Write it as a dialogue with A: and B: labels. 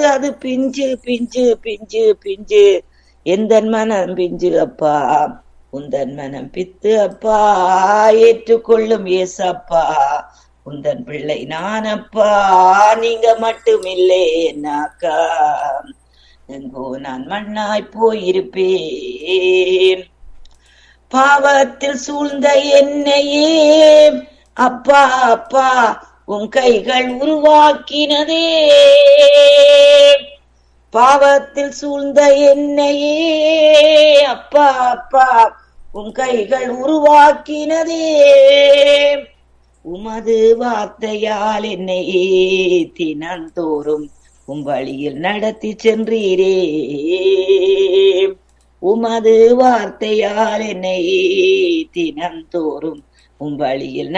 A: அது பிஞ்சு பிஞ்சு பிஞ்சு பிஞ்சு எந்த மனம் பிஞ்சு அப்பா உந்தன் மனம் பித்து அப்பா ஏற்றுக்கொள்ளும் ஏசப்பா உந்தன் பிள்ளை நான் அப்பா நீங்க மட்டும் இல்லை என்னாக்கா எங்கோ நான் மண்ணாய் போயிருப்பேன் பாவத்தில் சூழ்ந்த என்னையே அப்பா அப்பா உன் கைகள் உருவாக்கினதே பாவத்தில் சூழ்ந்த என்னையே அப்பா அப்பா உன் கைகள் உருவாக்கினதே உமது வார்த்தையால் என்னை தினந்தோறும் உம் வழியில் நடத்தி சென்றீரே உமது வார்த்தையால் என்னை தினந்தோறும் உம் வழியில்